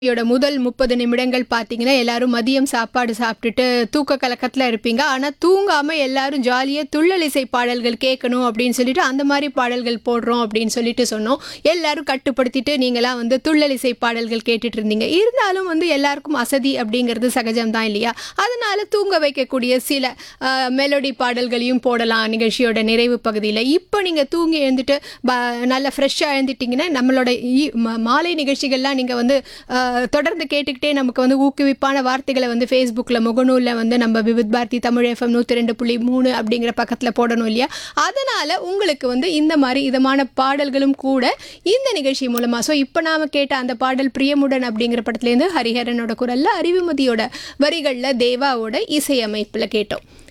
யோட முதல் முப்பது நிமிடங்கள் பார்த்தீங்கன்னா எல்லாரும் மதியம் சாப்பாடு சாப்பிட்டுட்டு தூக்க கலக்கத்தில் இருப்பீங்க ஆனால் தூங்காமல் எல்லாரும் ஜாலியாக துள்ளலிசை பாடல்கள் கேட்கணும் அப்படின்னு சொல்லிட்டு அந்த மாதிரி பாடல்கள் போடுறோம் அப்படின்னு சொல்லிட்டு சொன்னோம் எல்லாரும் கட்டுப்படுத்திட்டு நீங்களாம் வந்து துள்ளலிசை பாடல்கள் கேட்டுட்டு இருந்தீங்க இருந்தாலும் வந்து எல்லாருக்கும் அசதி அப்படிங்கிறது சகஜம் தான் இல்லையா அதனால தூங்க வைக்கக்கூடிய சில மெலோடி பாடல்களையும் போடலாம் நிகழ்ச்சியோட நிறைவு பகுதியில் இப்போ நீங்கள் தூங்கி எழுந்துட்டு ப நல்லா ஃப்ரெஷ்ஷாக எழுந்துட்டிங்கன்னா நம்மளோட ஈ- ம- மாலை நிகழ்ச்சிகள்லாம் நீங்கள் வந்து ஆஹ், தொடர்ந்து கேட்டுக்கிட்டே நமக்கு வந்து ஊக்குவிப்பான வார்த்தைகளை வந்து ஃபேஸ்புக்கில் முகநூலில் வந்து நம்ம விவித் பாரதி தமிழ் எஃப்எம் நூற்றி ரெண்டு புள்ளி மூணு அப்படிங்கிற பக்கத்தில் போடணும் இல்லையா அதனால் உங்களுக்கு வந்து இந்த மாதிரி இதமான பாடல்களும் கூட இந்த நிகழ்ச்சி மூலமாக ஸோ இப்போ நாம கேட்ட அந்த பாடல் பிரியமுடன் அப்படிங்கிற படத்துலேருந்து ஹரிஹரனோட குரலில் அறிவுமதியோட வரிகளில் தேவாவோட இசையமைப்பில் கேட்டோம்